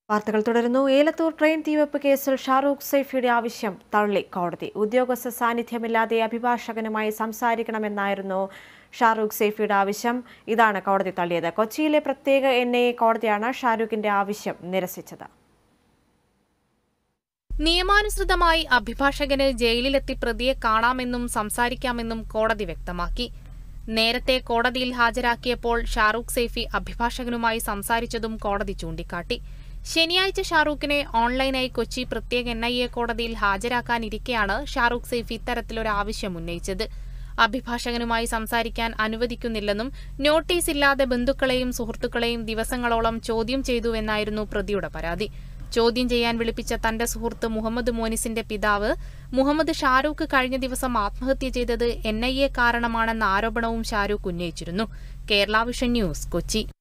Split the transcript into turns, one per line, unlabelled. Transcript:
വാർത്തകൾ തുടരുന്നു ഏലത്തൂർ ട്രെയിൻ തീവെപ്പ് കേസിൽ ഷാറൂഖ് സൈഫിയുടെ ആവശ്യം തള്ളി കോടതി ഉദ്യോഗസ്ഥ സാന്നിധ്യമില്ലാതെ അഭിഭാഷകനുമായി സംസാരിക്കണമെന്നായിരുന്നു ഷാറൂഖ് സൈഫിയുടെ ആവശ്യം ഇതാണ് കോടതി തള്ളിയത് കൊച്ചിയിലെ പ്രത്യേക എൻ ഐ എ കോടതിയാണ് ഷാരൂഖിന്റെ ആവശ്യം നിരസിച്ചത്
നിയമാനുസൃതമായി അഭിഭാഷകന് ജയിലിലെത്തി പ്രതിയെ കാണാമെന്നും സംസാരിക്കാമെന്നും കോടതി വ്യക്തമാക്കി നേരത്തെ കോടതിയിൽ ഹാജരാക്കിയപ്പോൾ ഷാറൂഖ് സൈഫി അഭിഭാഷകനുമായി സംസാരിച്ചതും കോടതി ചൂണ്ടിക്കാട്ടി ശനിയാഴ്ച ഷാറൂഖിനെ ഓൺലൈനായി കൊച്ചി പ്രത്യേക എൻ ഐ എ കോടതിയിൽ ഹാജരാക്കാനിരിക്കെയാണ് ഷാറൂഖ് സൈഫി ഇത്തരത്തിലൊരു ആവശ്യം ഉന്നയിച്ചത് അഭിഭാഷകനുമായി സംസാരിക്കാൻ അനുവദിക്കുന്നില്ലെന്നും നോട്ടീസ് ഇല്ലാതെ ബന്ധുക്കളെയും സുഹൃത്തുക്കളെയും ദിവസങ്ങളോളം ചോദ്യം ചെയ്തുവെന്നായിരുന്നു പ്രതിയുടെ പരാതി ചോദ്യം ചെയ്യാൻ വിളിപ്പിച്ച തന്റെ സുഹൃത്ത് മുഹമ്മദ് മോനിസിന്റെ പിതാവ് മുഹമ്മദ് ഷാരൂഖ് കഴിഞ്ഞ ദിവസം ആത്മഹത്യ ചെയ്തത് എൻ ഐ എ കാരണമാണെന്ന ആരോപണവും ഷാരൂഖ് ഉന്നയിച്ചിരുന്നു കേരള വിഷൻ ന്യൂസ് കൊച്ചി